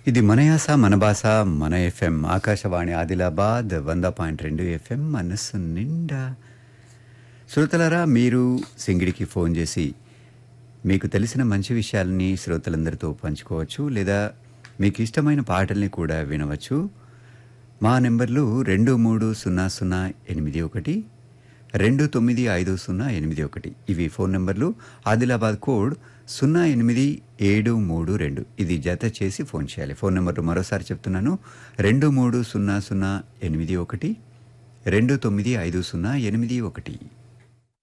ఇది మన యాస మన భాష మన ఎఫ్ఎం ఆకాశవాణి ఆదిలాబాద్ వంద పాయింట్ రెండు ఎఫ్ఎం మనస్సు నిండా శ్రోతలారా మీరు సింగిడికి ఫోన్ చేసి మీకు తెలిసిన మంచి విషయాలని శ్రోతలందరితో పంచుకోవచ్చు లేదా మీకు ఇష్టమైన పాటల్ని కూడా వినవచ్చు మా నెంబర్లు రెండు మూడు సున్నా సున్నా ఎనిమిది ఒకటి రెండు తొమ్మిది ఐదు సున్నా ఎనిమిది ఒకటి ఇవి ఫోన్ నెంబర్లు ఆదిలాబాద్ కోడ్ సున్నా ఎనిమిది ఏడు మూడు రెండు ఇది జత చేసి ఫోన్ చేయాలి ఫోన్ నెంబర్లు మరోసారి చెప్తున్నాను రెండు మూడు సున్నా సున్నా ఎనిమిది ఒకటి రెండు తొమ్మిది ఐదు సున్నా ఎనిమిది ఒకటి